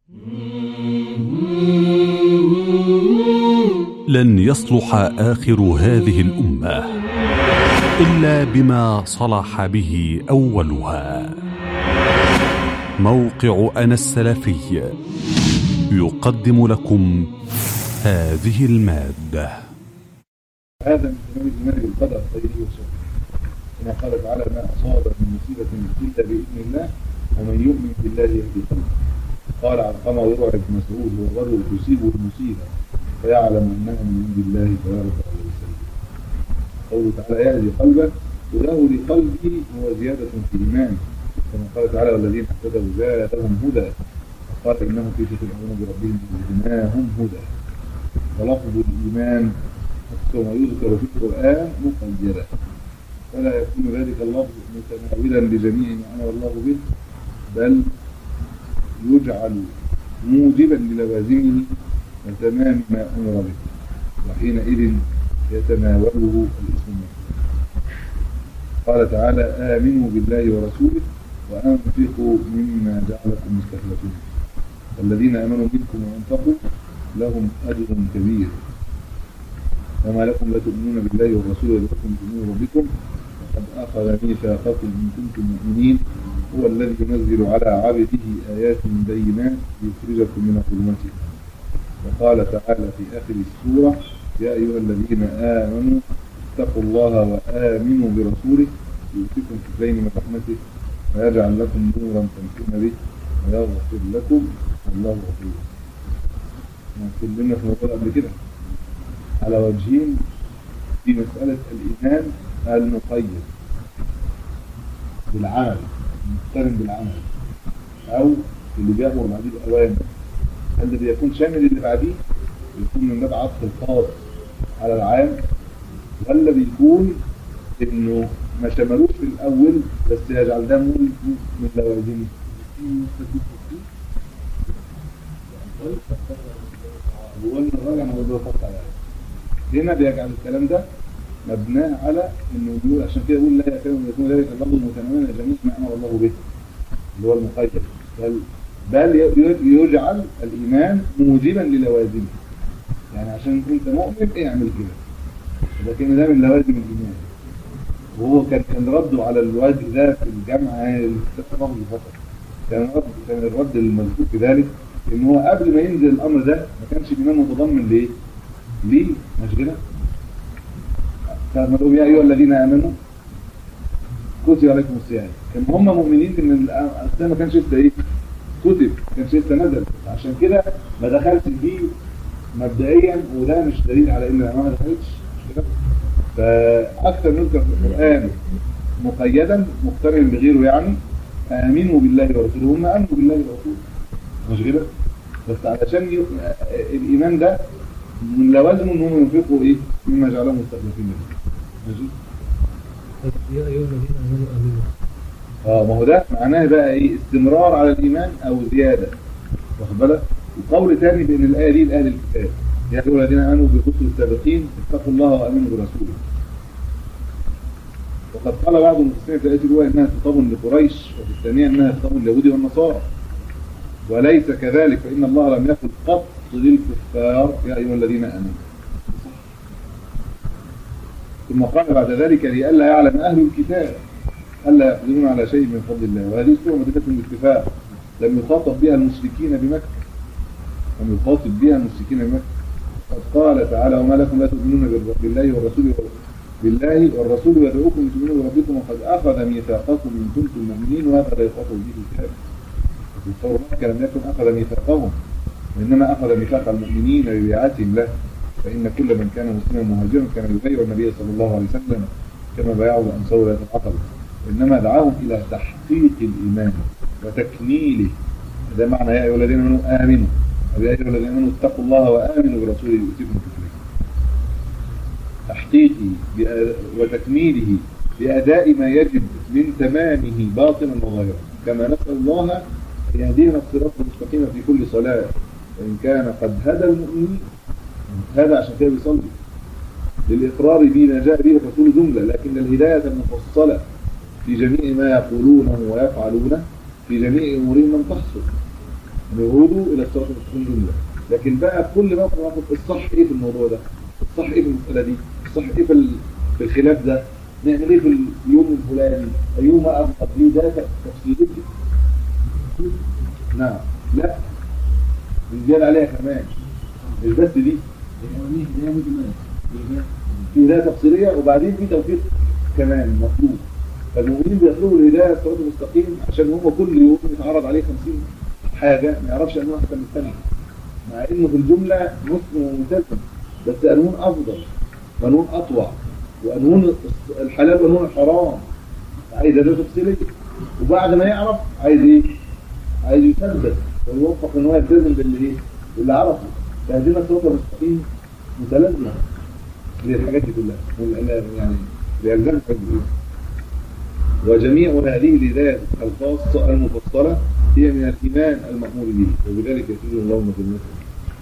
لن يصلح اخر هذه الامه الا بما صلح به اولها موقع انا السلفي يقدم لكم هذه الماده هذا من تمام الايمان بالقدر خيره وشره كما قال تعالى ما اصاب من مصيبه الا باذن الله ومن يؤمن بالله يهدي قلبه قال علقمه يروى ابن مسعود هو الرجل تصيبه المصيبه فيعلم انها من عند الله فيرضى ويسلم قوله تعالى يهدي قلبه وله لقلبه هو زياده في الايمان كما قال تعالى والذين اهتدوا زادهم هدى وقال انهم في يؤمنون بربهم زدناهم هدى ولفظ الايمان أكثر ما يذكر في القرآن مقيدا فلا يكون ذلك اللفظ متناولا لجميع ما أمر الله به بل يجعل موجبا للوازمه وتمام ما أمر به وحينئذ يتناوله الاسم قال تعالى آمنوا بالله ورسوله وأنفقوا مما جعلكم مستخلفين والذين آمنوا منكم وأنفقوا لهم أجر كبير وما لكم لا تؤمنون بالله والرسول ولكم تؤمنون ربكم وقد أخذ ميثاقكم إن كنتم مؤمنين هو الذي ينزل على عبده آيات بينات ليخرجكم من الظلمات وقال تعالى في آخر السورة يا أيها الذين آمنوا اتقوا الله وآمنوا برسوله يؤتكم كفلين من رحمته ويجعل لكم نورا تمشون به ويغفر لكم والله غفور. كلنا في الموضوع قبل كده على وجهين في مسألة الإيمان المقيد بالعمل مقترن بالعمل أو اللي بيأمر بعديه بأوامر هل ده بيكون شامل اللي بعديه بيكون من باب عطف الخاص على العام ولا بيكون إنه ما شملوش في الأول بس يجعل ده من لوازمه وقلنا الراجع موضوع فقط على هنا بيجعل الكلام ده مبناه على انه بيقول عشان كده يقول لا يكون يكون ذلك اللفظ متناولا لجميع ما امر الله به اللي هو المقيد بل بل يجعل الايمان موجبا للوازمه يعني عشان انت مؤمن اعمل كده لكن ده من لوازم الايمان وهو كان كان رده على الوجه ده في الجامعه لفظ فقط كان رد كان الرد المذكور في ذلك ان هو قبل ما ينزل الامر ده ما كانش الايمان متضمن ليه؟ ليه مش كده فلما يا ايها الذين امنوا كتب عليكم الصيام كان هم مؤمنين ان الصيام ما كانش لسه ايه كتب ما كانش لسه نزل عشان كده ما دخلش فيه مبدئيا وده مش دليل على ان الامام ما دخلتش مش كده فاكثر يذكر في القران مقيدا مقترن بغيره يعني امنوا بالله ورسوله هم امنوا بالله ورسوله مش كده بس علشان الايمان ده من لوازمه ان هم ينفقوا ايه مما جعلهم مستخلفين منه ماشي يا ايها الذين امنوا امنوا اه ما هو ده معناه بقى ايه استمرار على الايمان او زياده واخد بالك وقول ثاني بان الايه دي لاهل الكتاب يا ايها الذين امنوا بالرسل السابقين اتقوا الله وامنوا برسوله وقد قال بعض المفسرين في الايه الاولى انها خطاب لقريش وفي الثانيه انها خطاب لليهود والنصارى وليس كذلك فان الله لم يقل قط للكفار يا أيها الذين آمنوا ثم قال بعد ذلك لئلا يعلم أهل الكتاب ألا يقدرون على شيء من فضل الله وهذه السورة مدينة بالاتفاق لم يخاطب بها المشركين بمكة لم يخاطب بها المشركين بمكة قد قال تعالى وما لكم لا تؤمنون بالله والرسول بالله والرسول يدعوكم لتؤمنوا بربكم وقد أخذ ميثاقكم إن كنتم مؤمنين وهذا لا يخاطب به الكافر وفي صور مكة لم يكن أخذ ميثاقهم وإنما أخذ ميثاق المؤمنين ببيعتهم له فإن كل من كان مسلما مهاجرا كان يبايع النبي صلى الله عليه وسلم كما بايعه الأنصار ذات العقبة وإنما دعاهم إلى تحقيق الإيمان وتكميله هذا معنى يا أيها الذين آمنوا آمنوا أو يا أيها الذين آمنوا اتقوا الله وآمنوا برسوله يؤتكم كفرين تحقيقه وتكميله بأداء ما يجب من تمامه باطنا وظاهرا كما نسأل الله أن يهدينا الصراط المستقيم في كل صلاة وإن كان قد هدى المؤمنين هذا عشان كده بيصلي للإقرار بما جاء به الرسول جملة لكن الهداية المفصلة في جميع ما يقولونه ويفعلونه في جميع أمورهم لم تحصل نهوده الى الصراط المستقيم جمله لكن بقى كل موقف ناخد الصح ايه في الموضوع ده الصح ايه في المساله دي الصح ايه في ال- في الخلاف ده نعمل ايه في اليوم الفلاني ايهما قبليه ده تفصيلي نعم لا نزيد عليها كمان مش بس دي الأولانية هداية مجملة في هدايه تفصيليه وبعدين في توفيق كمان مطلوب فالمؤمنين بيطلبوا الهدايه الصراط المستقيم عشان هم كل يوم يتعرض عليه 50 حاجه ما يعرفش انواع احسن من الثانيه مع انه في الجمله مسلم وملتزم بس قانون افضل قانون اطوع وقانون الحلال وقانون الحرام عايز هدايه تفصيليه وبعد ما يعرف عايز ايه؟ عايز يثبت ويوفق ان هو يلتزم باللي ايه؟ باللي عرفه فهدينا الصراط المستقيم متلازمه للحاجات دي كلها وال- يعني بيلزم الحج وجميع هذه الهدايات الخاصة المفصلة هي من الإيمان المأمور به وبذلك يسير اللهم في المثل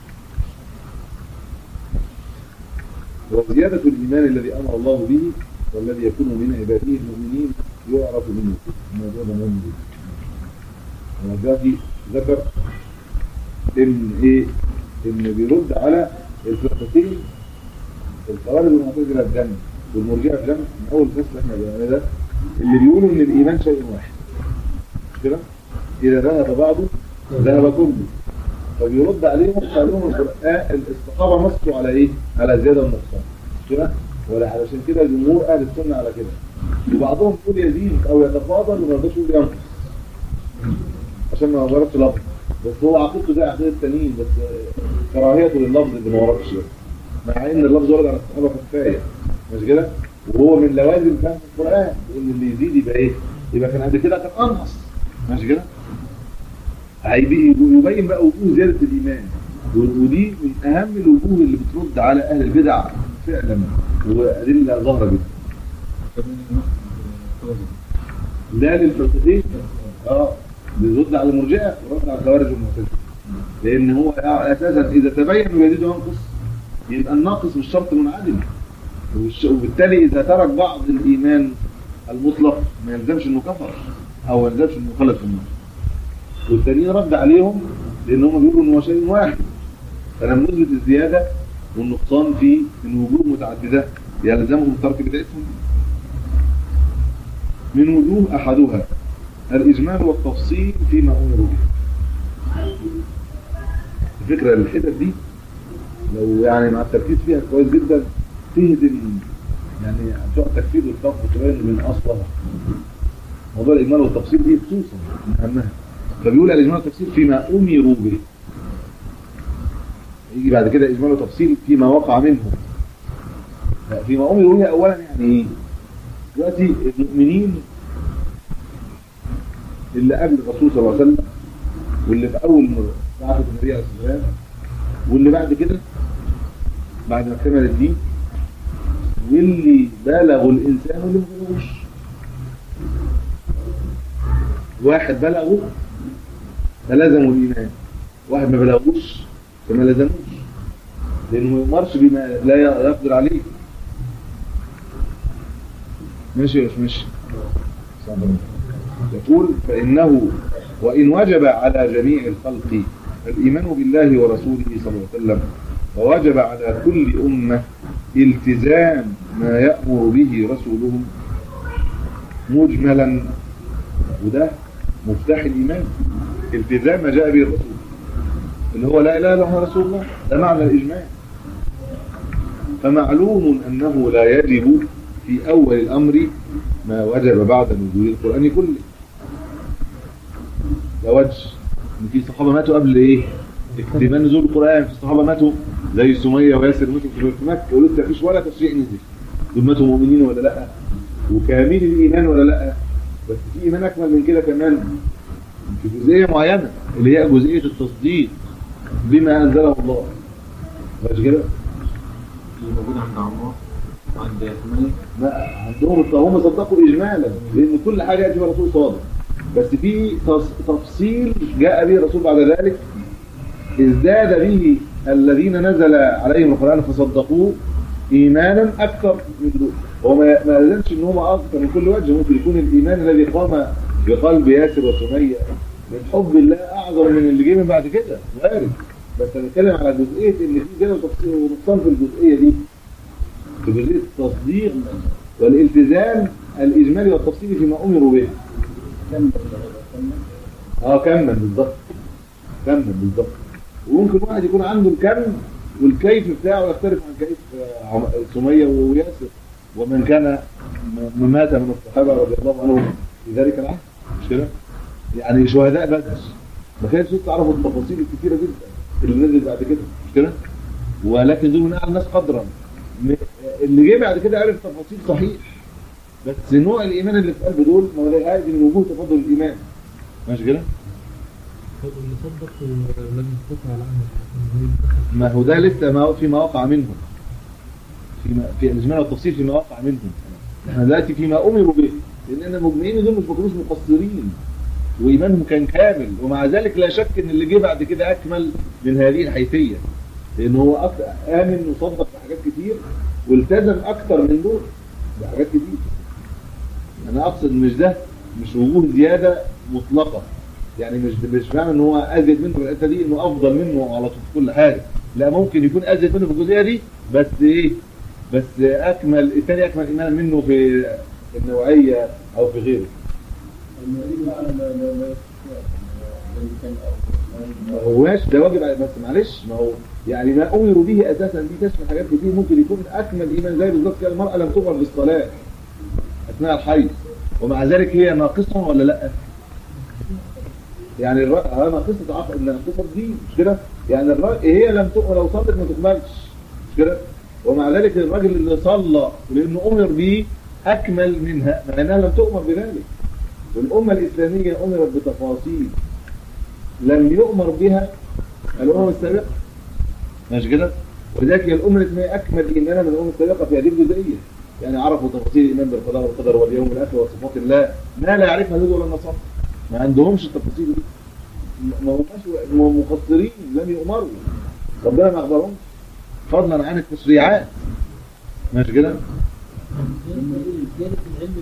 وزيادة الإيمان الذي أمر الله به والذي يكون من عباده المؤمنين يعرف منه الموضوع ده مهم جدا ودلوقتي ذكر إن إيه إن بيرد على الفرقتين الخوارج والمعتزله في جنب والمرجئه في جنب من اول فصل احنا بنعمله ده اللي بيقولوا ان الايمان شيء واحد مش كده؟ اذا ذهب بعضه ذهب كله فبيرد عليهم قال لهم القران الصحابه نصوا على ايه؟ على زياده والنقصان مش كده؟ ولا علشان كده جمهور اهل السنه على كده وبعضهم يقول يزيد او يتفاضل وما يرضاش يقول ينقص عشان ما وردش لفظ بس هو عقيدته زي عقيده التانيين بس آه، كراهيته لللفظ اللي ما وردش ده مع ان اللفظ ورد على الصحابه كفايه مش كده وهو من لوازم فهم القران ان اللي يزيد يبقى ايه يبقى كان قبل كده كان انقص مش كده هيبي- يبين بقى وجوه زياده الايمان و- ودي من اهم الوجوه اللي بترد على اهل البدع فعلا وادله ظاهره جدا ده للفلسفين اه بيرد على المرجئه ورد على الخوارج والمعتزله لان هو اساسا اذا تبين انه يزيد وينقص يبقى الناقص مش شرط منعدم والش- وبالتالي اذا ترك بعض الايمان المطلق ما يلزمش انه كفر او ما يلزمش انه خلق في النار والتانيين رد عليهم لان هم بيقولوا ان هو شيء واحد فلما نثبت الزياده والنقصان في من وجوه متعدده يلزمهم ترك بدعتهم من وجوه احدها الاجمال والتفصيل فيما امروا به الفكره الحتت دي لو يعني مع التركيز فيها كويس جدا تهدم يعني بتوع التكفير والخوف وتبين من اصلها موضوع الاجمال والتفصيل دي خصوصا من اهمها فبيقول الاجمال والتفصيل فيما امروا به يجي بعد كده اجمال وتفصيل فيما وقع منهم لا، فيما امروا به اولا يعني ايه دلوقتي المؤمنين اللي قبل الرسول صلى الله عليه وسلم واللي في اول مره بعثه النبي عليه الصلاه والسلام واللي بعد كده بعد ما كمل الدين واللي بلغوا الانسان واللي ما بلغوش واحد بلغوا فلزموا الايمان واحد ما بلغوش فما لزموش لانه ما يؤمرش بما لا يقدر عليه ماشي ولا مش ماشي يقول فإنه وإن وجب على جميع الخلق الإيمان بالله ورسوله صلى الله عليه وسلم ووجب على كل أمة التزام ما يأمر به رسولهم مجملا وده مفتاح الإيمان التزام ما جاء به الرسول اللي هو لا إله إلا الله رسول الله ده معنى الإجماع فمعلوم أنه لا يجب في أول الأمر ما وجب بعد نزول القرآن كله ده وجه إن في صحابة ماتوا قبل إيه؟ اكتمال نزول القرآن في صحابة ماتوا زي سمية وياسر ماتوا في مكة ولسه مفيش ولا تشريع نزل دول ماتوا مؤمنين ولا لأ؟ وكامل الإيمان ولا لأ؟ بس في إيمان أكمل من كده كمان في جزئية معينة اللي هي جزئية التصديق بما أنزله الله مش كده؟ اللي موجود عند عمار وعند سمية لا عندهم هم صدقوا اجمالا لان كل حاجه ياتي الرسول صادق بس في تص- تفصيل جاء به الرسول بعد ذلك ازداد به الذين نزل عليهم القران فصدقوه ايمانا اكثر من دول هو ما ما لازمش ان هم اكثر من كل وجه ممكن يكون الايمان الذي قام بقلب ياسر وسميه من حب الله اعظم من اللي جه من بعد كده وارد بس انا بتكلم على جزئيه ان في زياده وتفصيل ونقصان في الجزئيه دي في جزئيه التصديق والالتزام الاجمالي والتفصيلي فيما امروا به اه كما بالظبط كما بالظبط وممكن واحد يكون عنده الكم والكيف بتاعه يختلف عن كيف آه، عم- سميه وياسر ومن كان م- مات من الصحابه رضي الله عنهم في ذلك العهد مش كده؟ يعني شهداء بدر ما كانش لسه تعرفوا التفاصيل الكثيره جدا اللي نزلت بعد كده مش كده؟ ولكن دول من اعلى الناس قدرا م- اللي جه بعد كده عرف تفاصيل صحيح بس نوع الايمان اللي في قلب دول ما هو ده عادي من وجوه تفضل الايمان ماشي كده؟ طب اللي صدق ولم يستطع على عمل ما هو ده لسه ما فيما وقع منهم فيما في الاجمال والتفصيل فيما وقع منهم احنا دلوقتي فيما امروا به لان المجمعين دول مش ما كانوش مقصرين وايمانهم كان كامل ومع ذلك لا شك ان اللي جه بعد كده اكمل من هذه الحيثيه لان هو أك- امن وصدق بحاجات كتير والتزم اكتر من دول بحاجات كتير انا اقصد مش ده مش وجوه زياده مطلقه يعني مش مش فاهم ان هو ازيد منه في الحته دي انه افضل منه على طول في كل حاجه لا ممكن يكون ازيد منه في الجزئيه دي بس ايه بس اكمل الثاني اكمل ايمانا منه في النوعيه او في غيره ما هواش ده واجب على- بس معلش ما هو يعني ما امروا به اساسا دي تشمل حاجات كتير ممكن يكون اكمل ايمان زي بالظبط كده المراه لم تؤمر بالصلاه اثناء الحيض ومع ذلك هي ناقصه ولا لا؟ يعني الرأي اه ناقصه عقل ناقصه دين مش كده؟ يعني الرأي هي لم تؤمر لو صلت ما تقبلش مش كده؟ ومع ذلك الراجل اللي صلى لانه امر به اكمل منها مع انها لم تؤمر بذلك والامه الاسلاميه امرت بتفاصيل لم يؤمر بها الامم السابقه ماشي كده؟ ولذلك هي الامه الاسلاميه اكمل ايمانا من الامم السابقه في هذه الجزئيه يعني عرفوا تفاصيل الايمان بالقضاء والقدر واليوم الاخر وصفات الله ما لا يعرفها اليهود ولا النصارى ما عندهمش التفاصيل دي ما هماش م- مقصرين لم يؤمروا ربنا ما اخبرهمش فضلا عن التشريعات ماشي كده؟ زيادة العلم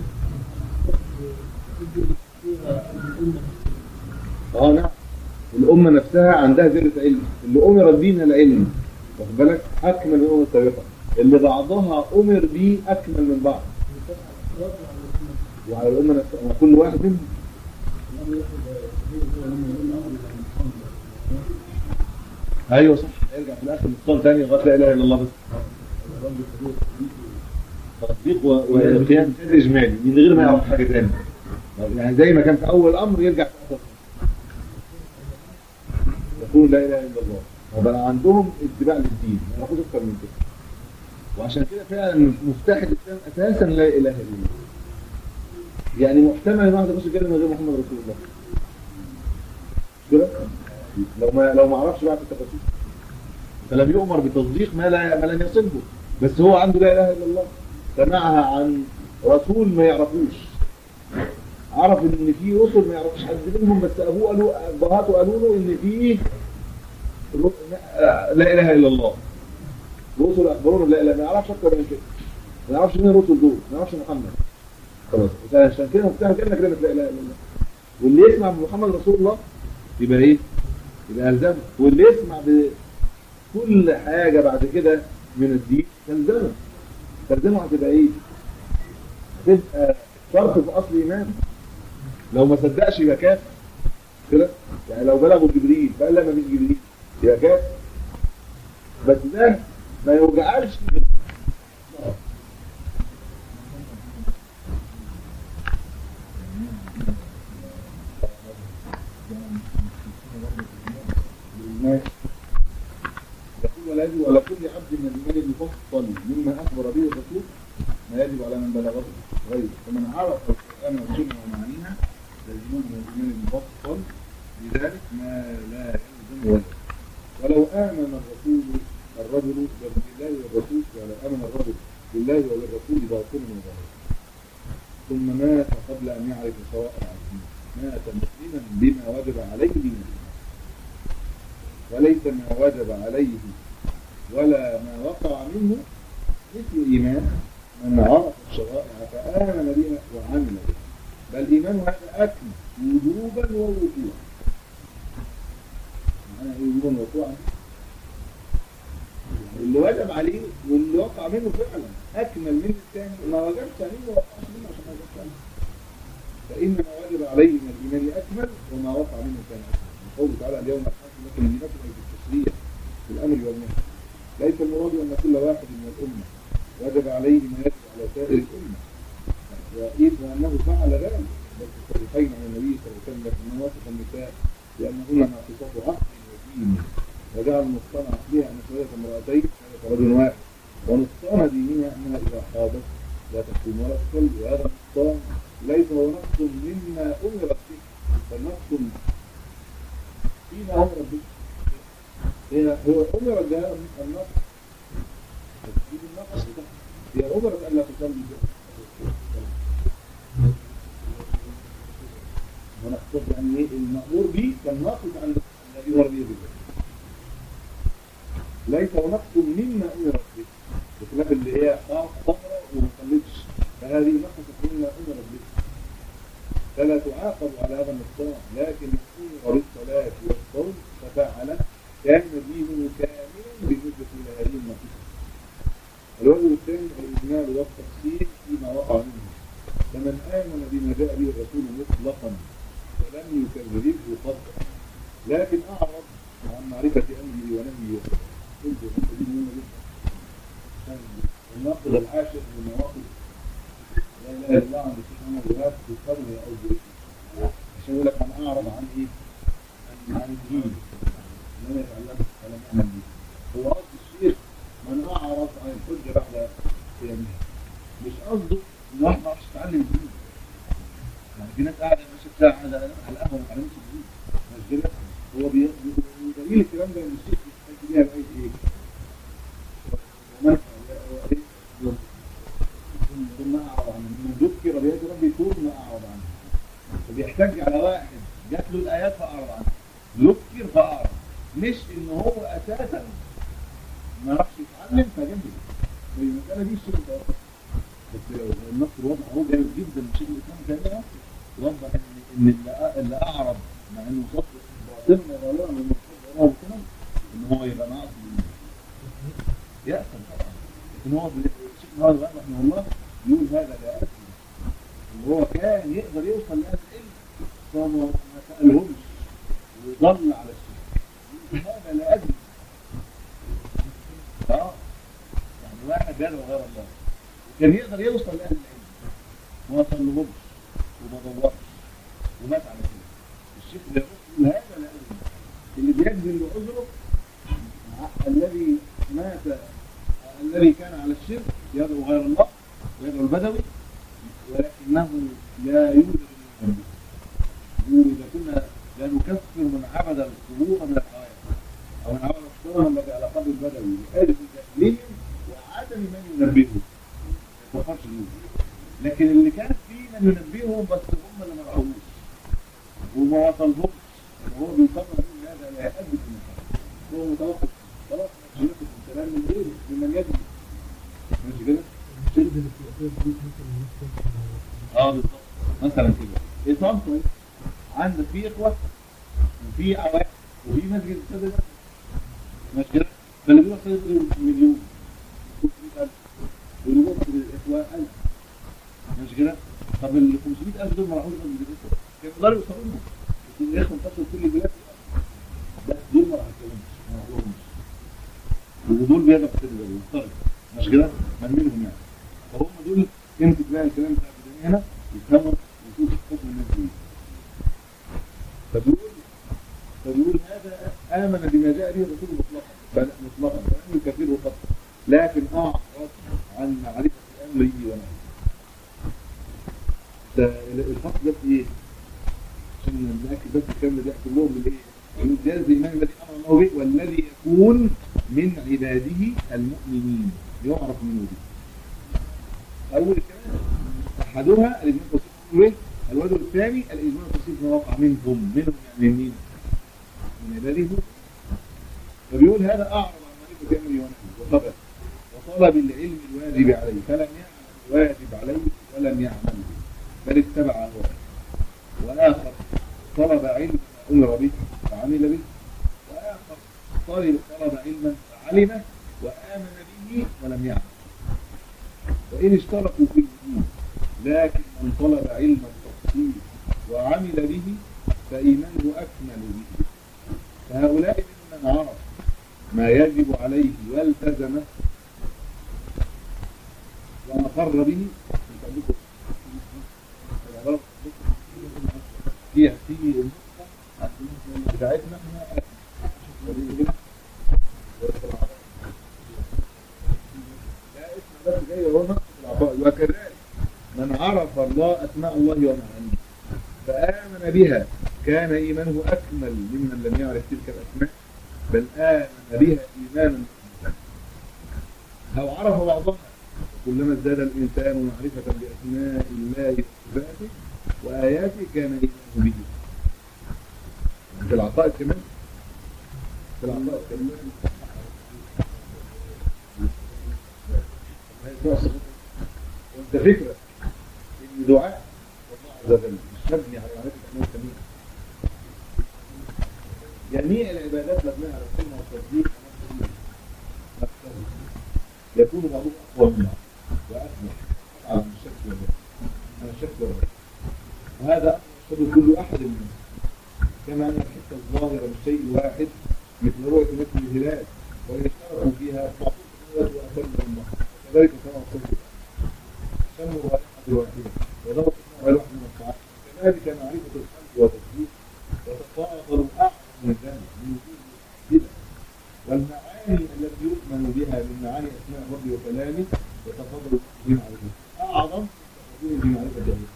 فيها الأمة اه نعم الأمة نفسها عندها زيادة علم اللي أمر بيه العلم واخد بالك أكمل من الأمم السابقة اللي بعضها أمر بيه أكمل من بعض وعلى الأمة نفسها وكل واحد منهم ايوه صح ارجع في الاخر نختار تاني لغايه لا اله الا الله بس تصديق و- وقيام اجمالي من غير ما يعرف حاجه تاني يعني زي ما كان في اول امر يرجع في آخر. يقول لا اله الا الله وبقى عندهم اتباع للدين ما يعرفوش اكتر من كده وعشان كده فعلا مفتاح الاسلام اساسا لا اله الا الله يعني محتمل ان واحد يخش الجنه من غير محمد رسول الله مش كده لو ما لو ما عرفش بقى في التفاصيل فلم يؤمر بتصديق ما لا ما لم يصله بس هو عنده لا اله الا الله سمعها عن رسول ما يعرفوش عرف ان في رسل ما يعرفش حد منهم بس ابوه قالوا ابهاته قالوا له ان في ر- لا اله الا الله رسل اخبرونا لا اله ما يعرفش اكتر من كده ما يعرفش مين الرسل دول ما يعرفش محمد خلاص عشان كده مفتاح الجنه كلمه لا اله الا الله واللي يسمع من محمد رسول الله يبقى ايه؟ يبقى الزمه واللي يسمع بكل حاجه بعد كده من الدين تلزمه تلزمه هتبقى ايه؟ هتبقى شرط في اصل ايمان لو ما صدقش يبقى كافر كده يعني لو بلغوا جبريل فقال لا مفيش جبريل يبقى كافر بس ده ما يوجعلش الناس يقول ولا يجب على كل عبد من الإيمان المفصل مما أخبر به الرسول ما يجب على من بلغه غيره فمن عرف القرآن والسنة ومعانيها يلزمون من الإيمان المفصل لذلك ما لا يلزم وجهه ولو آمن الرسول الرجل بالله والرسول ولو آمن الرجل بالله وبالرسول باطنا وظاهرا ثم مات قبل أن يعرف شرائع الدين مات مسلما بما وجب عليه من الإيمان وليس ما وجب عليه ولا ما وقع منه مثل إيمان من عرف الشرائع فآمن بها وعمل بها بل إيمان هذا أكمل وجوبا ووجوبا انا يجب الوقوع اللي وجب عليه واللي وقع منه فعلا اكمل من الثاني ما وجبش عليه ما وقعش منه عشان ما وجبش عليه فانما وجب عليه من الايمان اكمل وما وقع منه كان اكمل قوله تعالى اليوم اكملت لكم دينكم اي في التشريع في الامر والنهي ليس المراد ان كل واحد من الامه وجب عليه ما يجب على سائر الامه وإذ وأنه فعل ذلك بل في الصحيحين عن النبي صلى الله عليه وسلم أنه وصف النساء بأنهن ناقصات عقل ودين وجعل نقصان عقلها أن شهادة امرأتين شهادة رجل واحد ونقصان دينها أنها إذا حاضت لا تكون ولا تصلي وهذا النقصان ليس هو نقص مما أمرت به بل نقص فيما أمرت به هي هو أمرت بهذا النقص تسجيل النقص هي أمرت ألا تصلي به ونقصد يعني ايه المأمور به كان ناقص عن الذي مر به بالله ليس هو نقص مما امرت به بخلاف اللي هي طهرة وما صلتش فهذه نقصت مما امرت به فلا تعاقب على هذا النقصان لكن امر بالصلاة والصوم ففعل كان دينه كاملا بالنسبة إلى هذه النقصة الوجه الثاني الإجمال والتفصيل فيما وقع منه فمن آمن بما جاء به الرسول مطلقا ولم يكذبه قط لكن أعرض عن معرفة أمره ونهيه قلت دي مهمة جدا الناقض العاشر من مواقف لا إله إلا الله عند الشيخ محمد وهاب في قبله أو بريده عشان يقول لك من أعرض عن إيه؟ عن عن الدين لم يتعلم ولم يعمل به هو قصد الشيخ من أعرض عن الحجة بعد قيامها مش قصده إن واحد ما عرفش يتعلم الدين يعني في ناس قاعدة ماشية ساعة قاعدة على القهوة ما اتعلمش الدين مش كده هو بي- بي- دليل الكلام ده إن الشيخ بيحتاج بيها بأي إيه؟ ومن ثم أعرض عنه من ذكر بآيات ربي ثم أعرض عنه فبيحتاج على واحد جات له الآيات فأعرض عنه ذكر فأعرض مش إن هو أساسا ما راحش يتعلم فجنبه المسألة دي الشيخ توقف بس النص الواضح هو جامد جدا من شيخ الإسلام كان يوضح إن إن اللي اللي أعرض مع إنه صف باطنا وغالبا من المفروض وراه كده إن هو يبقى ناقص من يأثم طبعا لكن هو الشيخ محمد غالب رحمه الله يقول هذا لا أثم وهو كان يقدر يوصل لهذا العلم فهو ما سألهمش ويضل على الشيخ يقول هذا لا أدري اه يعني واحد يدعو غير الله كان يقدر يوصل لأهل العلم وما صلهمش وما دورش ومات على كده الشيخ ده يقول هذا لا أدري اللي بيجزم بعذره الذي مات الذي كان على الشرك يدعو غير الله ويدعو البدوي ولكنه لا يوجد من يقول إذا كنا لا نكفر من عبد القبور من الحوائج أو من عبد الصنم الذي على قبر البدوي لأجل تأليم وعدم من ينبهه ما يكفرش النور لكن اللي كان في من ينبههم بس هم اللي ما رأوش وما وصلهمش وهو بيصمم يقول هذا لا يؤدي في المكان هو متوقف خلاص مش ياخد الكلام من غيره ممن يدري ماشي كده؟ الشد اللي في الأساس دي مثلا يدخل اه بالظبط مثلا كده ايه صنفه عندك في اخوه وفي عوائل وفي مسجد السادة ده ماشي كده فاللي بيروح يصرف مليون 500000 واللي بيروح الاخوه 1000 ماشي كده طب ال 500000 دول ما راحوش غير من الاخوه كانوا يقدروا يوصلوا لهم لكن الاخوه انتشروا في كل البلاد بس دول ما راحوش ما راحوش ودول بيدعوا في كده مفترض ماشي كده من منهم يعني فهم دول امسك بقى الكلام بتاع البدنية هنا يفهموا ويشوف حكم الناس دي فبيقول فبيقول هذا آمن بما جاء به الرسول مطلقا بل مطلقا فلم يكفره قط لكن أعرض عن معرفة أمره ونهيه ده الفصل ده في إيه؟ عشان نأكد بس الكلام ده كلهم بالإيه؟ يقول جاز الإيمان الذي أمر الله به والذي يكون من عباده المؤمنين يعرف منه به أول كلام أحدها الإجماع التصريف به الوجه الثاني الإجماع التصريف ما وقع منهم منهم يعني مين؟ من عباده فبيقول هذا أعرض عن معرفة أمره ونهيه وطبع وطلب العلم الواجب عليه فلم يعمل الواجب عليه ولم يعمله بل اتبع هواه وآخر طلب علم ما أمر به فعمل به الطالب طلب علما فعلمه وآمن به ولم يعلم وإن اشتركوا في الوجود لكن من طلب علم التفصيل وعمل به فإيمانه أكمل به فهؤلاء ممن عرف ما يجب عليه والتزمه وأقر به فيها في النقطة بتاعتنا احنا لا اسم بس جاي هو نقص العطاء وكذلك من عرف الله أسماء الله ومعانيه فآمن بها كان إيمانه أكمل ممن لم يعرف تلك الأسماء بل آمن بها إيمانا أو عرف بعضها كلما ازداد الإنسان معرفة بأسماء الله وصفاته وآياته كان إيمانه به في العطاء كمان في العطاء كمان وانت فكرة ان دعاء الله عز وجل مش مبني على معرفة أسماء السميع جميع العبادات مبنية على السنة والتصديق يكون بعضهم أقوى من بعض وأكمل على الشك والرد على الشك والرد وهذا يقصد كل أحد منهم كما أن الحتة الظاهرة من شيء واحد مثل رؤية مثل الهلال وإن اشتركوا فيها بعضهم وأقل من بعض كذلك كما قلت سموا رائحة واحدة وضبط اسمها واحد من الطعام كذلك معرفة الخلق وتصديق وتفاضل أعظم من ذلك من وجود كده والمعاني التي يؤمن بها من معاني أسماء ربي وكلامه يتفضل في معرفته أعظم تفضل في معرفة الله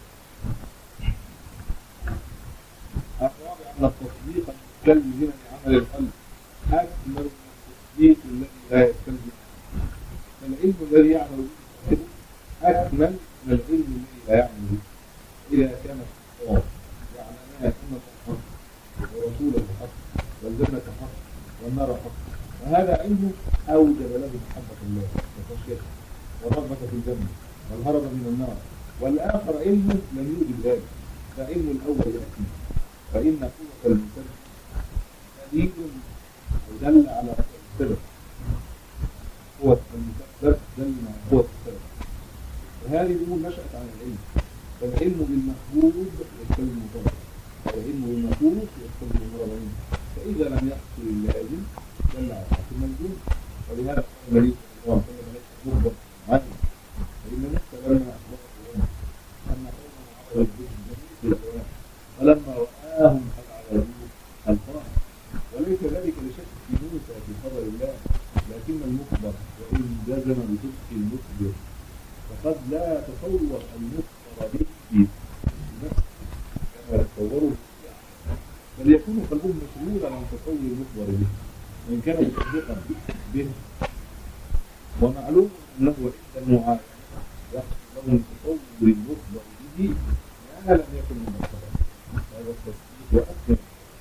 الرابع أن التصديق المستلزم لعمل القلب أكمل من التصديق الذي لا يستلزم فالعلم الذي يعمل به أكمل من العلم الذي لا يعمل به إذا كان الصواب يعلمان أن الله حق ورسوله حق والجنة حق والنار حق وهذا علم أوجب له محبة الله وخشيته والرغبة في الجنة والهرب من النار والآخر علم لم يوجد ذلك فعلم الأول يأتي فإن قوة المسبب دليل دل على قوة السبب قوة المسبب دل على قوة السبب وهذه الأمور نشأت عن العلم فالعلم بالمفروض يستلزم المفروض والعلم بالمفروض يستلزم المفروض فإذا لم يحصل اللازم دل على حق الملزوم ولهذا قال النبي صلى الله عليه وسلم ليس مخبر عنه فإن نفس لما أخبره أن قوما عبدوا الجن فلما رآهم قد عبدوه ألقاه وليس ذلك لشك في موسى في قدر الله لكن المخبر وإن جزم بصدق المخبر فقد لا تصور المخبر به في نفسه كما يتصوره بل يكون قلبه مشغولا عن تصور المخبر به وإن كان مصدقا به ومعلوم أنه عند المعاينة يحصل له من تصور المخبر به ما لم يكن من الخبر هذا التصديق وأكثر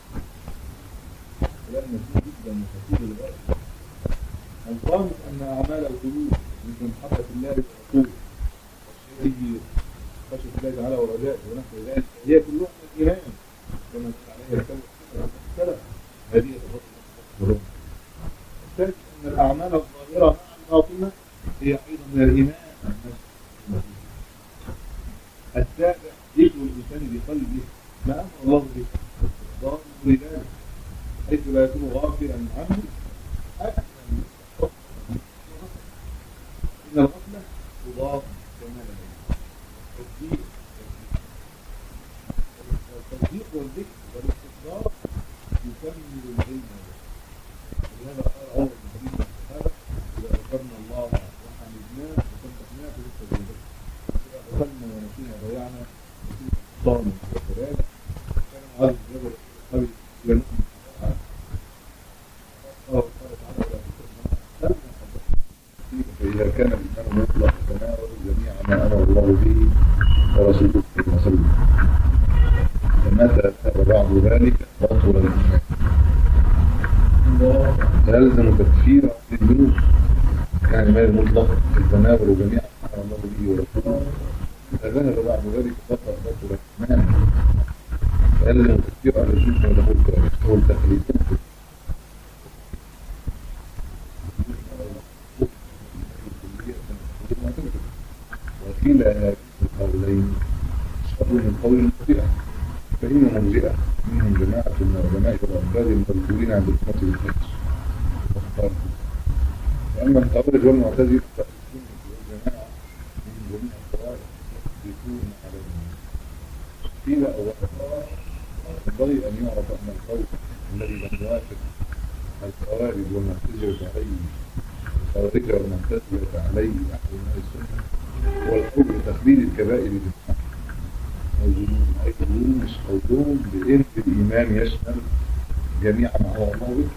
كلام مفيد جدا وخطير للغاية الخامس أن أعمال القلوب مثل محبة الله ورسوله والشيء خشية الله تعالى ورجائه ونحو ذلك هي كلها من الإيمان كما قال عليه السلف هذه تفضل الثالث أن الأعمال الظاهرة مع الباطنة هي أيضا من الإيمان السابع ذكر الإنسان بقلبه ما أمر الله به ضار لذلك حيث لا يكون غافلا عنه أكثر من إن الغفلة تضاف كما لديه التصديق التصديق والذكر والاستقرار يكمل العلم ولهذا قال عمر بن حبيب الصحابة إذا ذكرنا الله وحمدناه وسبحناه فلسه ذلك إذا غفلنا ونسينا ضيعنا نسينا الصالح وكذلك كان معاذ بن جبل قبل إلى نؤمن الله قال تعالى ولا تكرهنا فإذا كان الإنسان مطلق يتناول جميع ما أمر الله به ورسوله صلى الله عليه وسلم فمتى ذهب بعض ذلك بطل الإيمان يلزم تكفير عن الذنوب يعني ما المطلق يتناول جميع ما أمر الله به ورسوله إذا ذهب بعد ذلك بطل بطل الإيمان يلزم تكفير عن الذنوب وله التخليد كلا القولين شر من قول المرجئة فإن مرجئة منهم جماعة من العلماء والعباد المذكورين عند الأمة بالحج واختار وأما الخوارج والمعتزلة فالسنة والجماعة من جميع الطوائف يكون على اليمين قيل أولا ينبغي أن يعرف أن القول الذي لم يوافق الخوارج والمعتزلة عليه الخوارج والمعتزلة عليه أهل السنة هو القول بتقليل الكبائر بالحق والذنوب أي قولهم مش قولهم بإن الإيمان يشمل جميع ما هو الله به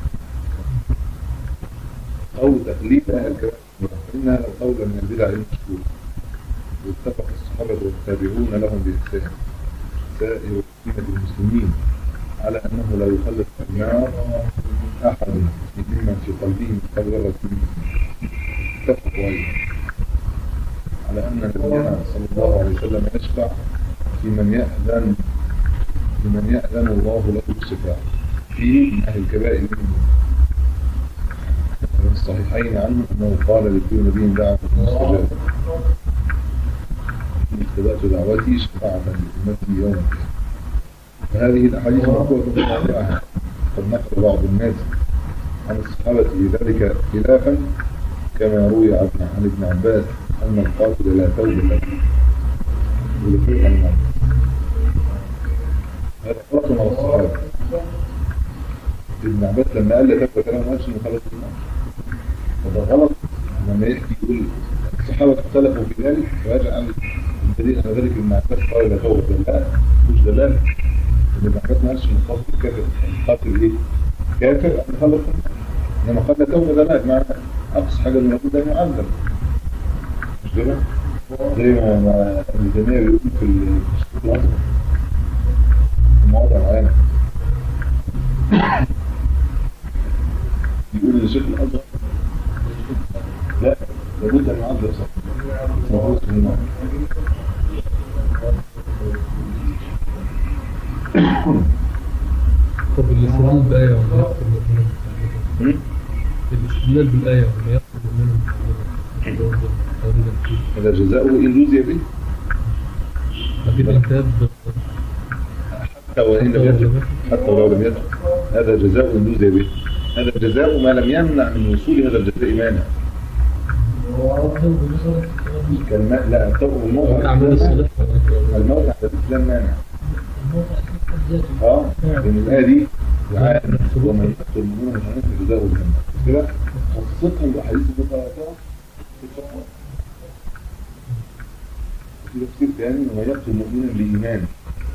أو تقليل أهل الكبائر فإن هذا القول من البدع المشهور واتفق الصحابة والتابعون لهم بإحسان سائر أمة المسلمين على أنه لا يخلف في النار أحد ممن في قلبه مثقال ذرة من اتفقوا أيضا على أن نبينا صلى الله عليه وسلم يشفع في من يأذن في من يأذن الله له بالشفاعة في من أهل الكبائر منهم من الصحيحين عنه أنه قال لكل نبي دعوة مستجابة استجابة دعوتي شفاعة لأمتي يوم القيامة وهذه الأحاديث مقوة متابعة قد نقل بعض الناس عن الصحابة في ذلك خلافا كما روي عن عن ابن عباس أن القاتل لا توبة له ولفرقة من الناس هذا غلط على الصحابة ابن عباس لما قال لا توبة له ما قالش انه خلص النار وده غلط لما يحكي يقول الصحابة اختلفوا في ذلك ويجعل الدليل على ذلك ابن عباس قال لا توبة لا مش دلالة ان ابن عباس ما قالش ان القاتل كافر القاتل ايه؟ كافر أن خلص النار انما قال لا توبة ده لا بمعنى اقصى حاجة من المفروض ان يعذب مش كده؟ زي ما ما ابن تيمية بيقول في ال- في الشيخ الأزهر في مواضع معينة يقول للشيخ الأزهر لا لابد أن يعذب صح المفروض في النار طب الاستدلال بآية ولا يقتل مؤمنا هم؟ الاستدلال بالآية ولا يقتل مؤمنا تقريبا فيه هذا جزاؤه إن جزي به أكيد الكتاب حتى وإن لم يتب حتى ولو لم يتب هذا جزاء إن جزي به هذا جزاء ما لم يمنع من وصول هذا الجزاء مانع كالماء لا التوبة الموت أعمال الصالح الموت على الإسلام مانع اه لان الايه دي تعالى ومن يقتل مؤمنا متعمدا جزاؤه جهنم كده خصصتها الاحاديث المتواتره في القران في تفسير ثاني ومن يقتل مؤمنا بايمان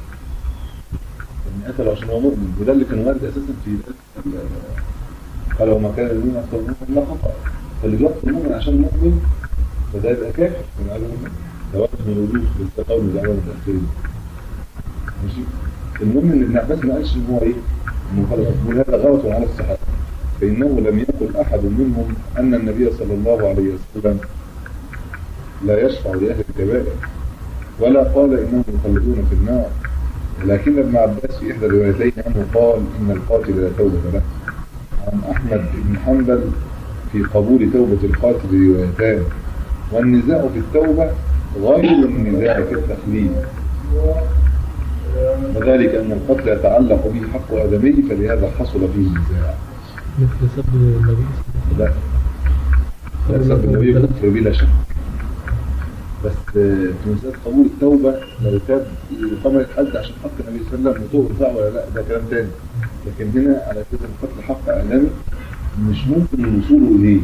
ان قتل عشان هو مؤمن وده اللي كان وارد اساسا في ال- قال وما كان المؤمن يقتل مؤمنا الا خطا فاللي بيقتل مؤمن عشان مؤمن فده يبقى كافر من عدم ده واحد من الوجوه بالتقول بالعمل المتاخرين ماشي المهم ان ابن عباس ما قالش ان هو ايه انه خلص يقول هذا غلط على الصحابه فانه لم يقل احد منهم ان النبي صلى الله عليه وسلم لا يشفع لاهل الكبائر ولا قال انهم يخلدون في النار ولكن ابن عباس في احدى الروايتين عنه قال ان القاتل لا توبه له عن احمد بن حنبل في قبول توبه القاتل روايتان والنزاع في التوبه غير النزاع في التخليد وذلك أن القتل يتعلق به حق آدمي فلهذا حصل فيه النزاع مثل سب النبي لا لا سب النبي كفر بلا شك بس آه، في مسألة قبول التوبة لو تاب يقام الحد عشان حق النبي صلى الله عليه وسلم وتوب بتاعه ولا لا ده كلام تاني لكن هنا على كده القتل حق آدمي مش ممكن الوصول إليه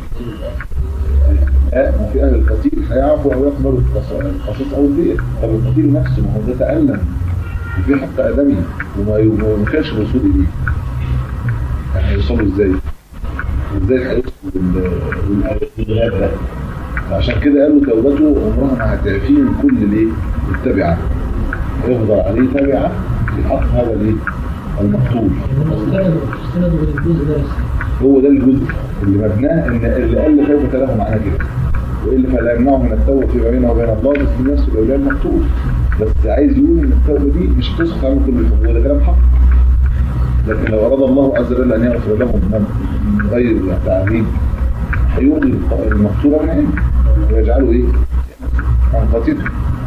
لا ما في أهل القتيل هيعفوا أو يقبلوا القصاص القصاص أو الدية طب القتيل نفسه ما هو ده تألم وفي حق آدمي وما ي- وما كانش الوصول إليه يعني هيوصلوا إزاي؟ وإزاي هيوصلوا لل- للبلاد ده؟ عشان كده قالوا توبته عمرها ما هتعفيه من كل الايه؟ التبعة يفضل عليه تبعة في حق هذا الايه؟ المقتول استندوا الى الجزء ده بس هو ده الجزء اللي مبناه ان اللي قال توبة له معناه كده والا فلا يمنعه من التوبة فيما بينه وبين الله بس في نفس الاولياء المقتول بس عايز يقول ان التوبة دي مش هتسقط عنه كل الحقوق وده كلام حق لكن لو اراد الله عز وجل ان يغفر لهم من من غير تعذيب هيلغي المقتول من عنده ويجعله ايه؟ عن قتله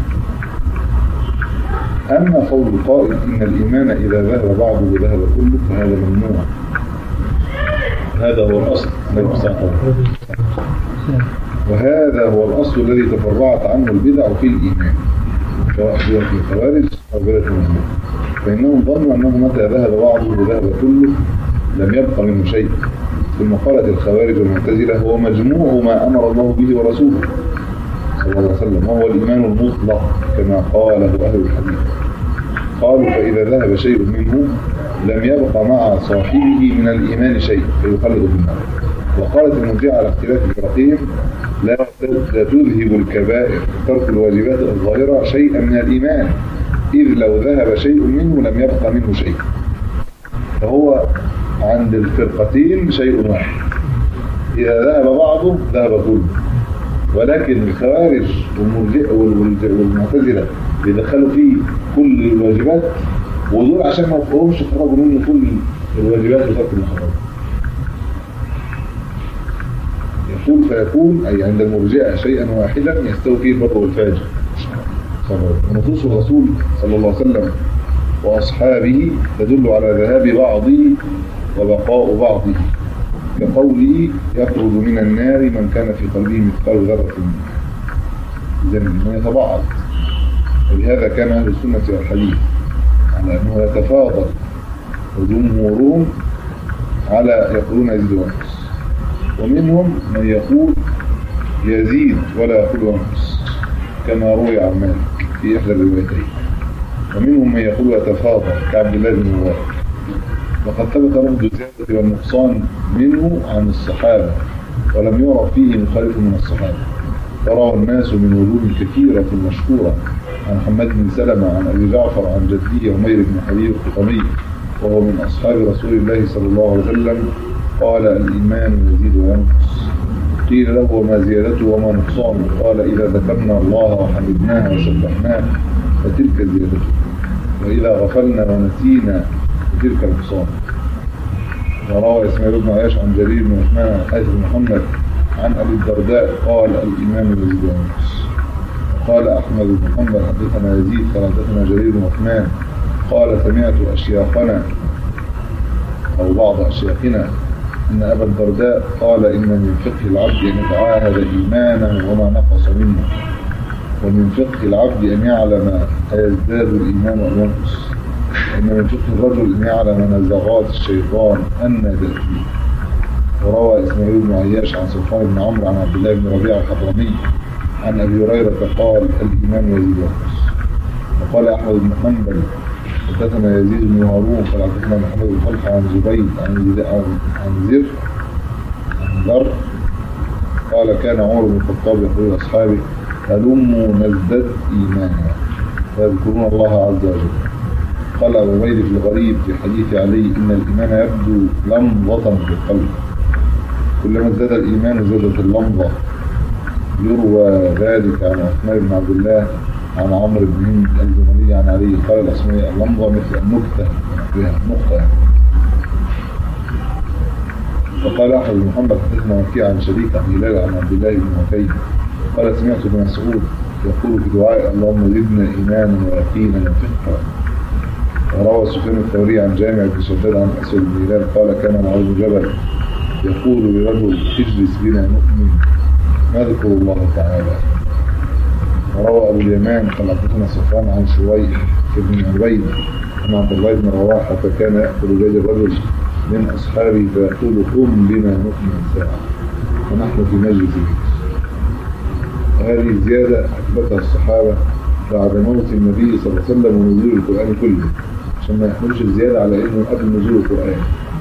أما قول القائل إن الإيمان إذا ذهب بعضه ذهب كله فهذا ممنوع هذا هو الأصل النبي صلى الله عليه وسلم وهذا هو الأصل الذي تفرعت عنه البدع في الإيمان سواء بدعة الخوارج أو بدعة المسلمين فإنهم ظنوا أنه متى ذهب بعضه ذهب كله لم يبقى منه شيء ثم قالت الخوارج والمعتزلة هو مجموع ما أمر الله به ورسوله صلى الله عليه وسلم وهو الإيمان المطلق كما قاله أهل الحديث قالوا فإذا ذهب شيء منه لم يبق مع صاحبه من الإيمان شيء فيخلد في النار وقالت المرجعة على اختلاف الفرقين لا لا تذهب الكبائر ترك الواجبات الظاهرة شيئا من الإيمان إذ لو ذهب شيء منه لم يبق منه شيء فهو عند الفرقتين شيء واحد إذا ذهب بعضه ذهب كله ولكن الخوارج والمرجئة والمعتزلة بيدخلوا فيه كل الواجبات ودول عشان ما يفهمش خرجوا منه كل الواجبات وترك المحرمات يقول فيكون أي عند المرجئة شيئا واحدا يستوي فيه البر والفاجر ونصوص الرسول صلى الله عليه وسلم وأصحابه تدل على ذهاب بعضه وبقاء بعضه كقوله يخرج من النار من كان في قلبه مثقال ذرة من من يتبعض ولهذا كان أهل السنة والحديث على أنه يتفاضل وجمهورهم على يقولون يزيد وينقص ومنهم من يقول يزيد ولا يقول وينقص كما روي عن مالك في إحدى الروايتين ومنهم من يقول يتفاضل كعبد الله بن مبارك وقد ثبت رفض الزيادة والنقصان منه عن الصحابة ولم يعرف فيه مخالف من الصحابة تراه الناس من وجوه كثيرة مشهورة عن محمد بن سلمة عن أبي جعفر عن جده عمير بن حبيب القطمي وهو من أصحاب رسول الله صلى الله عليه وسلم قال الإيمان يزيد وينقص قيل له وما زيادته وما نقصانه قال إذا ذكرنا الله وحمدناه وسبحناه فتلك زيادته وإذا غفلنا ونسينا فتلك النقصان وروى إسماعيل بن عياش عن جرير بن عثمان عن حيث محمد عن أبي الدرداء قال الإيمان يزيد وينقص قال أحمد بن محمد حدثنا يزيد قال حدثنا جرير بن عثمان قال سمعت أشياخنا أو بعض أشياخنا أن أبا الدرداء قال إن من فقه العبد أن يتعاهد إيمانا وما نقص منه ومن فقه العبد أن يعلم أيزداد الإيمان أو ينقص وإن من فقه الرجل أن يعلم نزغات الشيطان أن تأتي وروى إسماعيل بن عياش عن سلطان بن عمرو عن عبد الله بن ربيعة الحضرمي عن أبي هريرة قال الإيمان يزيد وينقص وقال أحمد بن حنبل حدثنا يزيد بن هارون قال حدثنا محمد بن طلحه عن زبيد عن عن زر عن ذر قال كان عمر بن الخطاب يقول لاصحابه هلموا نزدد ايمانا فيذكرون الله عز وجل قال ابو عبيد في الغريب في حديث علي ان الايمان يبدو لمضه في القلب كلما ازداد الايمان زادت اللمضه يروى ذلك عن عثمان بن عبد الله عن عمرو بن هند الجمالي عن علي قال الأسماء اللمضة مثل النكتة بها نقطة وقال أحمد بن محمد حدثنا وكيع عن شريك عن هلال عن عبد الله بن وكي قال سمعت ابن مسعود يقول في دعاء اللهم زدنا إيمانا ويقينا وفقها وروى سفيان الثوري عن جامع بن شداد عن أسود بن هلال قال كان معاذ بن جبل يقول لرجل اجلس بنا نؤمن نذكر الله تعالى وروى أبو اليمان قال حدثنا سفيان عن شويح بن عبيد عن عبد الله بن رواحة فكان يأكل بيد الرجل من أصحابه فيقول قم بنا نؤمن ساعة ونحن في مجلس وهذه الزيادة أثبتها الصحابة بعد موت النبي صلى الله عليه وسلم ونزول القرآن كله عشان ما يحملش الزيادة على إنه قبل نزول القرآن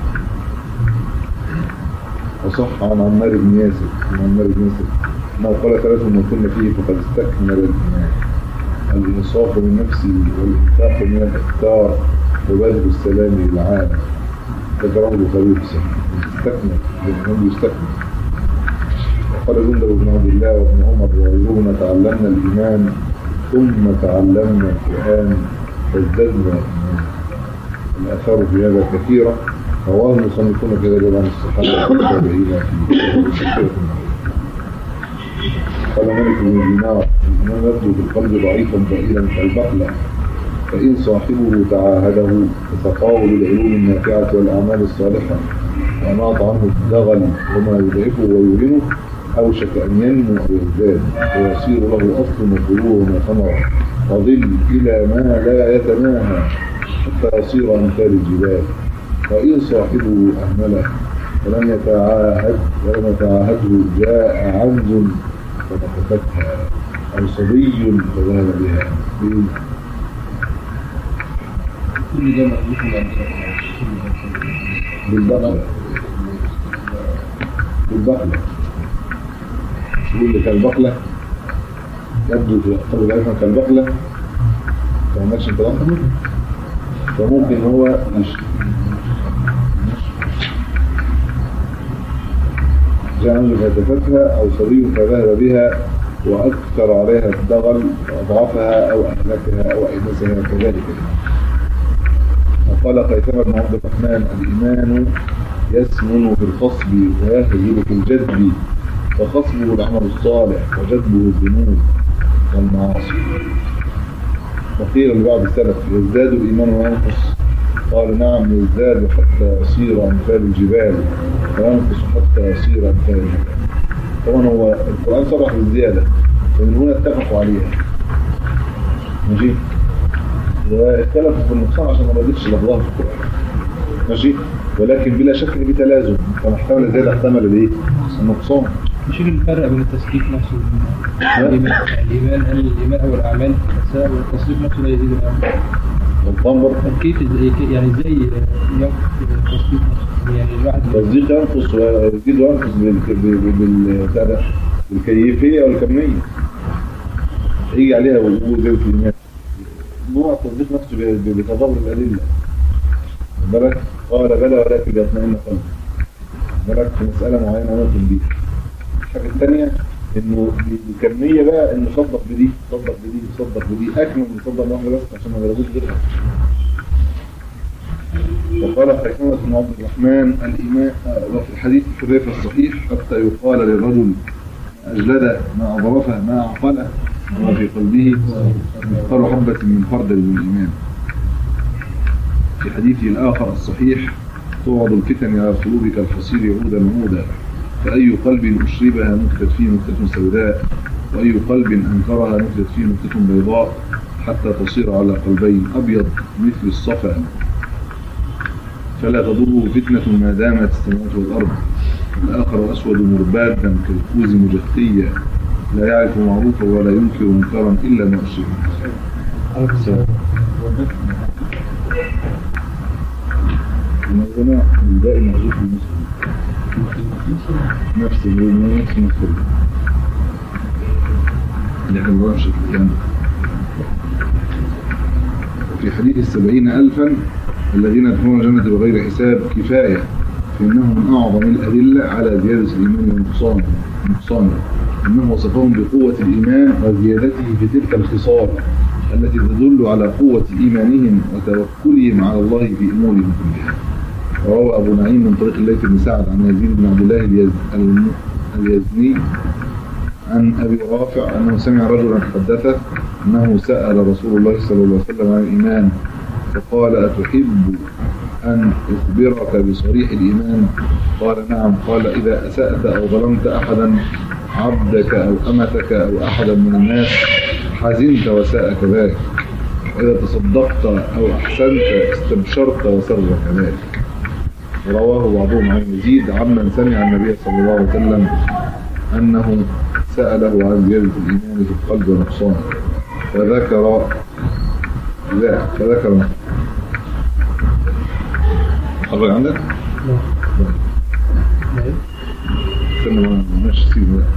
وصح عن عمار بن ياسر عن عمار بن ياسر أنه قال ثلاث من كنا فيه فقد استكمل الإيمان الإنصاف من نفسه والإنفاق من الإفكار وبذل السلام للعالم ذكره البخاري في استكمل الإيمان يستكمل وقال جندب بن عبد الله وابن عمر وغيرهما تعلمنا الإيمان ثم تعلمنا القرآن فازددنا الإيمان الآثار في هذا كثيرة رواه المصنفون كذلك عن الصحابة والتابعين في كثيرة قال مالك بن دينار الإيمان يبدو في القلب ضعيفا ضئيلا كالبقلة فإن صاحبه تعاهده فسقاه بالعلوم النافعة والأعمال الصالحة وأناط عنه الدغل وما يضعفه ويهنه أوشك أن ينمو أو يزداد ويصير له أصل وفروع وثمرة وظل إلى ما لا يتناهى حتى يصير أمثال الجبال وإن صاحبه أهمله ولم يتعاهد ولم يتعاهده جاء عنز فنقفتها أو صبي فذهب بها كل ده مألوف الأمثال بالبقلة بالبقلة يقول لك البقلة يبدو في أقطاب العلم كالبقلة ما عندكش انت ده؟ فممكن هو مش جعل فتفتها أو صبي فذهب بها وأكثر عليها الدغل وأضعفها أو أهلكها أو أينسها كذلك وقال قيثم بن عبد الرحمن الإيمان يسمن في الخصب ويهزل في الجدب فخصبه العمل الصالح وجدبه الذنوب والمعاصي وقيل لبعض السلف يزداد الإيمان وينقص قال نعم يزداد حتى يصير أمثال الجبال وينقص حتى يصير أمثال الجبال طبعا هو القرآن صرح بالزيادة ومن هنا اتفقوا عليها ماشي واختلفوا في النقصان عشان ما ردتش لفظها في القرآن ماشي ولكن بلا شك في تلازم فما احتمل الزيادة احتمل الايه؟ النقصان مش الفرق بين التصديق نفسه والإيمان الإيمان هل الإيمان هو الأعمال نفسها والتصديق نفسه لا يزيد الأعمال والطنبر طب كيف ازاي كيف- يعني ازاي ينقص التصديق نفسه يعني الواحد التصديق ينقص ويزيد وينقص بال- بال- بال- بتاع ده، بالكيفية والكمية يجي عليها وجود زي الكلمات نوع التصديق نفسه ب- ب- بتضارب الأدلة واخد بالك قال بلى ولكن يطمئن قلبي واخد بالك في مسألة معينة ممكن دي الحاجة الثانية انه الكمية بقى انه صدق بدي صدق بدي صدق بدي اكمل من صدق واحدة بس عشان ما يغلبوش غيرها وقال حكمة بن عبد الرحمن الإيمان آه، وفي الحديث الحذيفة الصحيح حتى يقال للرجل أجلد ما أظرفه ما أعقله وما في قلبه مثقال حبة من خردل من الإيمان في حديثه الآخر الصحيح توعد الفتن على القلوب كالحصير عودا عودا فأي قلب أشربها نكتت فيه نكتة سوداء وأي قلب أنكرها نكتت فيه نكتة بيضاء حتى تصير على قلبين أبيض مثل الصفا فلا تضره فتنة ما دامت السماوات والأرض الآخر أسود مربادا كالكوز مجثيا لا يعرف معروفا ولا ينكر منكرا إلا ما أشرك الموضوع الباقي محذوف المسلم نفس ال- نفس المسلم اللي احنا بنروحش في الكلام في حديث السبعين ألفا الذين يدخلون الجنة بغير حساب كفاية فإنه من أعظم الأدلة على زيادة الإيمان ونقصانه نقصانه إنه وصفهم بقوة الإيمان وزيادته في تلك الخصال التي تدل على قوة إيمانهم وتوكلهم على الله في أمورهم كلها روى أبو نعيم من طريق الليث بن سعد عن يزيد بن عبد الله اليز... الم- اليزني عن أبي رافع أنه سمع رجلا حدثه أنه سأل رسول الله صلى الله عليه وسلم عن الإيمان فقال أتحب أن أخبرك بصريح الإيمان قال نعم قال إذا أسأت أو ظلمت أحدا عبدك أو أمتك أو أحدا من الناس حزنت وساءك ذلك وإذا تصدقت أو أحسنت استبشرت وسرك ذلك رواه بعضهم عن يزيد عمن سمع النبي صلى الله عليه وسلم أنه سأله عن زيادة الإيمان في القلب ونقصانه فذكر لا فذكر خرج عندك؟ لا لا استنى ما ماشي سيبه بقى.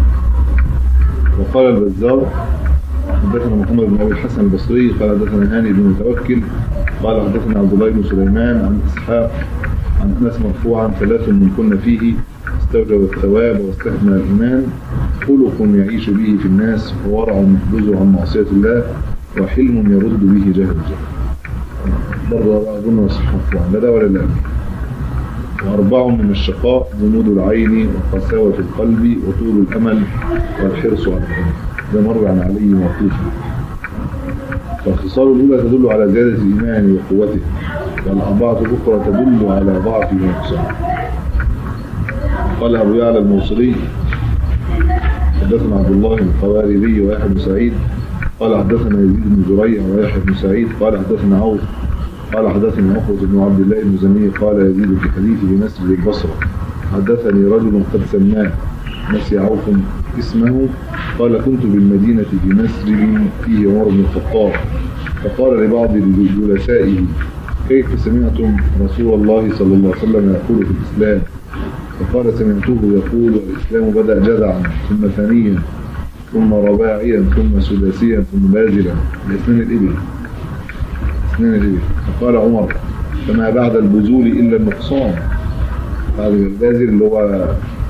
وقال البزار حدثنا محمد بن ابي الحسن البصري قال حدثنا هاني بن متوكل قال حدثنا عبد الله بن سليمان عن اسحاق عن انس مرفوعا ثلاث من كن فيه استوجب الثواب واستكمل الايمان خلق يعيش به في الناس وورع يحجزه عن معصيه الله وحلم يرد به جهل الجهل برضه اظن صح مرفوعا لا ده ولا لا وأربع من الشقاء جمود العين وقساوة القلب وطول الأمل والحرص على الأمل ده مر عن علي موقوفا فالخصال الأولى تدل على زيادة الإيمان وقوته والأربعة الأخرى تدل على ضعف ونقصان قال أبو يعلى الموصلي حدثنا عبد الله بن القواربي ويحيى بن سعيد قال حدثنا يزيد بن زريع ويحيى بن سعيد قال حدثنا عوف قال حدثنا عقبة بن عبد الله المزني قال يزيد في حديثه بمسجد البصرة حدثني رجل قد سماه نسي عوف اسمه قال كنت بالمدينة في مسجد فيه عمر بن الخطاب فقال لبعض جلسائه كيف سمعتم رسول الله صلى الله عليه وسلم يقول في الإسلام فقال سمعته يقول الإسلام بدأ جذعا ثم ثانيا ثم رباعيا ثم سداسيا ثم بازلا لأسنان الإبل أسنان الإبل فقال عمر فما بعد البذول إلا النقصان بعد البازل اللي هو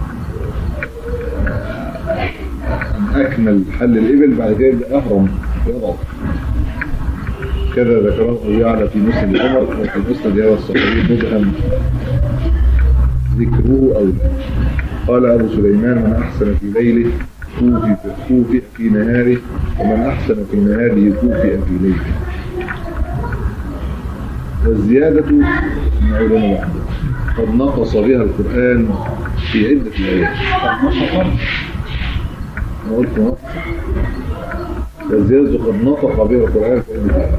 أن أكمل حل الإبل بعد كده يبدأ أهرم يضعف كذا ذكره أبو يعلى في مسند عمر وفي مسند هذا الصحابي مبهم ذكره أو لا قال أبو سليمان من أحسن في ليله كوفي كوفئ في نهاره ومن أحسن في نهاره كوفئ في ليله والزيادة من علوم العقل قد نقص بها القرآن في عدة آيات قد نطق أنا قلت نطق والزيادة قد نطق بها القرآن في عدة آيات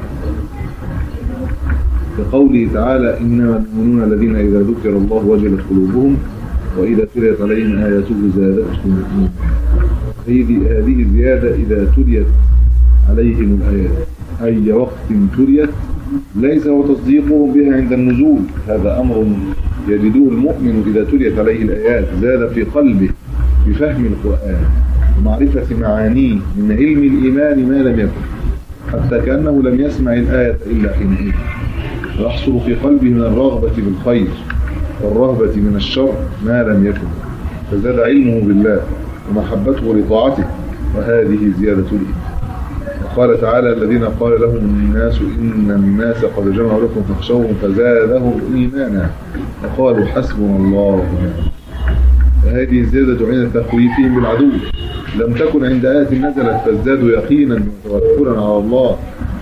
كقوله تعالى إنما المؤمنون الذين إذا ذكر الله وجلت قلوبهم وإذا تليت عليهم آياته زادتهم إيمانا هذه هذه الزيادة إذا تليت عليهم الآيات أي وقت تليت ليس هو تصديقهم بها عند النزول هذا أمر يجده المؤمن إذا تليت عليه الآيات زاد في قلبه بفهم القرآن ومعرفة معانيه من علم الإيمان ما لم يكن حتى كأنه لم يسمع الآية إلا حينئذ ويحصل في قلبه من الرغبة بالخير والرهبة من الشر ما لم يكن فزاد علمه بالله ومحبته لطاعته وهذه زيادة الإيمان وقال تعالى الذين قال لهم الناس إن الناس قد جمعوا لكم فاخشوهم فزادهم إيمانا وقالوا حسبنا الله ونعم فهذه الزيادة عند تخويفهم بالعدو لم تكن عند آية نزلت فازدادوا يقينا وتوكلا على الله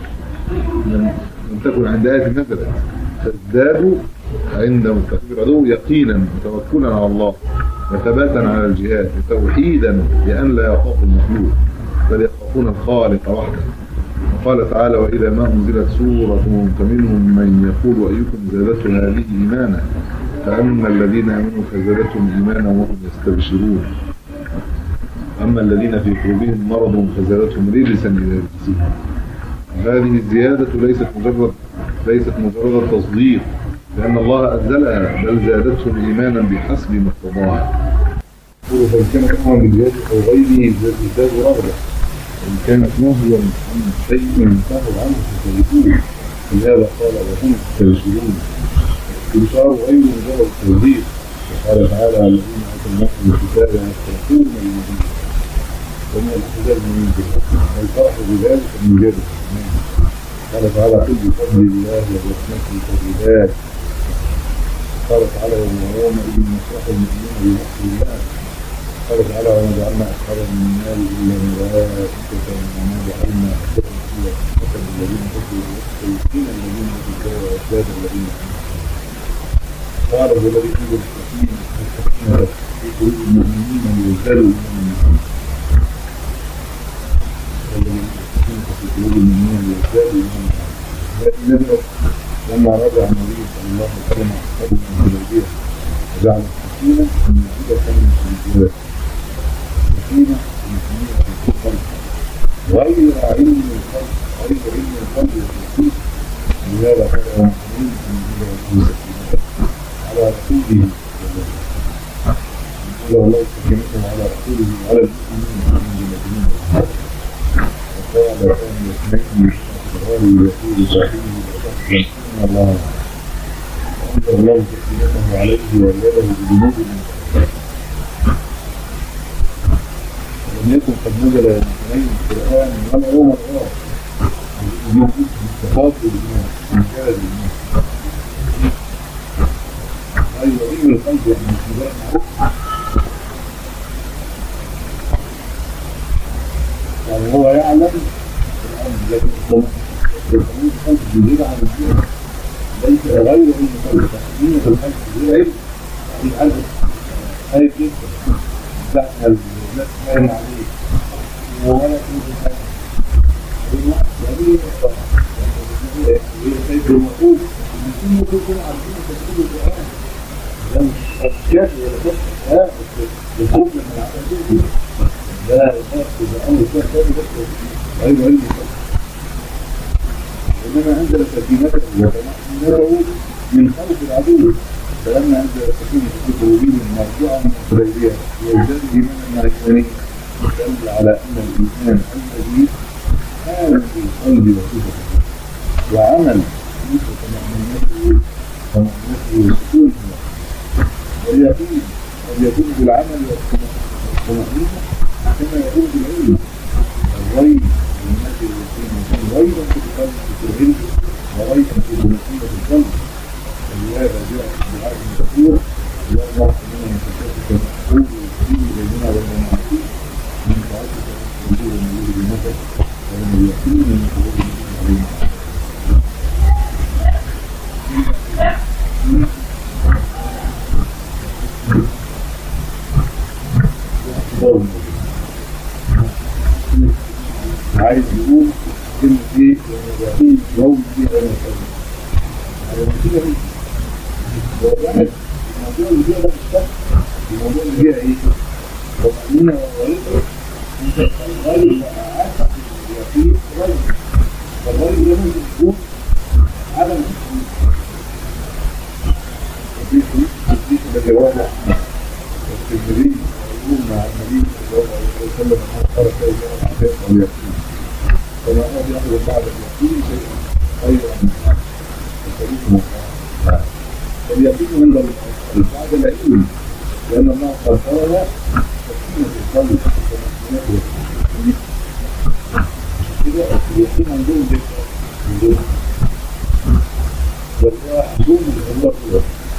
لم لم تكن عند آية نزلت فازدادوا عند مستقبل العدو يقينا وتوكلا على الله وثباتا على الجهاد وتوحيدا لأن لا يخاف المخلوق بل يخافون الخالق وحده وقال تعالى وإذا ما أنزلت سورة فمنهم من يقول أيكم زادته هذه إيمانا فأما الذين آمنوا فزادتهم إيمانا وهم يستبشرون أما الذين في قلوبهم مرض فزادتهم رجسا إلى رجسهم هذه الزيادة ليست مجرد ليست مجرد تصديق لأن الله أنزلها بل زادتهم إيمانا بحسب مقتضاها فإن كان أمرا بالزيادة أو غيره ازداد رغبة إن كانت نهيا عن شيء ينتهوا عنه فسيكون لهذا قال وهم يستبشرون الإشار غير مجرد تصديق وقال تعالى الذين آتيناهم الكتاب يستحقون المدين ومن الاحتجاج من بالحكم والفرح بذلك من جد قال تعالى قل بفضل الله وبرحمته فبذلك قال تعالى يومئذ نصرح المؤمنين بنصر الله قال تعالى وما جعلنا اصحاب النار الا ملائكه وما جعلنا اكثرهم الا فتنه الذين كفروا والسيئين الذين كفروا وازداد الذين امنوا قال هو الذي ينزل الحكيم الحكيم في قلوب المؤمنين ليزدادوا ايمانا والذي في قلوب المؤمنين ليزدادوا ايمانا هذه نزلت لما رجع النبي صلى الله عليه وسلم اصحابه من الحديبيه وجعل السكينه موجوده من الجبال السكينه مسلمين في القلب غير علم القلب غير علم القلب والتوحيد لهذا قال المسلمين ان على رسوله قال الله سكينته على رسوله وعلى المؤمنين من المؤمنين وقال كان يسمعني الغالي يقول صاحبه وتحسن ان الله وانزل الله سكينته عليه وأيده بجنود من لم يكن قد نزل مثلين القرآن ولا يوم الآخر بالتفاضل بالإيمان بالإنجاز بالإيمان ايوه علم القلب يعني مش مجرد معرفة. يعني هو يعلم الامر لكن القانون القلب بيزيد عن الدين ليس غير علم القلب تحكيم القلب غير علم القلب خايف جدا لا الناس نايم عليه ولا تنزل حاجه يعني هي خايف المفروض المسلمين ممكن يكونوا عارفين تفسير القران ده مش اشكال ولا بس ها الخوف من العمل دي ده ده امر ثاني بس غير علم القلب انما انزل سكينته وطمأنينته من خوف العدو فلما انزل سكينه في قلوبهم مرجعا من الحديبيه ويزداد ايمانا مع ايمانهم دل على ان الايمان الذي كان في القلب وصفته وعمل مثل طمأنينته طمأنينته وسكونه واليقين واليقين بالعمل والطمأنينة كما يقول بالعلم الغيب والناس اليقين يكون غيبا في القلب في العلم وغيبا في طمأنينة القلب ولهذا جاء في الدعاء المذكور يا الله اننا نتشكك تقول وتجيب بيننا وبين المعصيه من طاعتك وتقول النبي بنفسك ومن اليقين من قبول علينا عايز يقول كلمة ايه؟ اليقين يوم فيها انا كلمة على كده ايه؟ واحد الموضوع اللي فيها ده مش شك الموضوع اللي فيها ايه؟ طمأنينة وغيره انت الغالب عارف اليقين غير فالغالب ده ممكن يكون عدم التسليم التسليم ده جواب التدريب يقول مع النبي صلى الله عليه وسلم انه قال كيف العفاف واليقين فما هو بياخذ بعد اليقين شيئا خيرا من التاريخ اليقين عند بعد العلم لأن الله قد قال سكينة القلب وطمأنينته كده اليقين عندهم جدا عندهم والله عندهم الله كده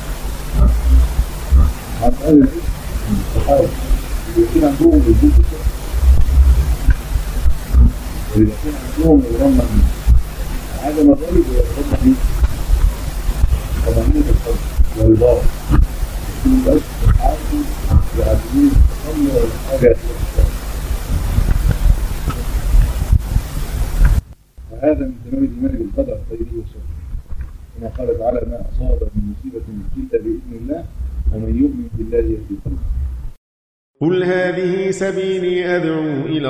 عن أهل العلم الصحابة اليقين عندهم وجود واليقين عندهم الرمى عدم الغيب ويرتبط به طمأنينة القلب ورضاه يكون بس عارفين يعدلون تصلي حاجة وهذا من تمام الإيمان بالقدر خيره وشره كما قال تعالى ما أصاب من مصيبة إلا بإذن الله ومن يؤمن بالله يهدي قلبه قل هذه سبيلي أدعو إلى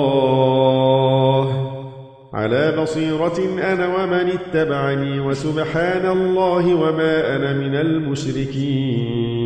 الله على بصيرة أنا ومن اتبعني وسبحان الله وما أنا من المشركين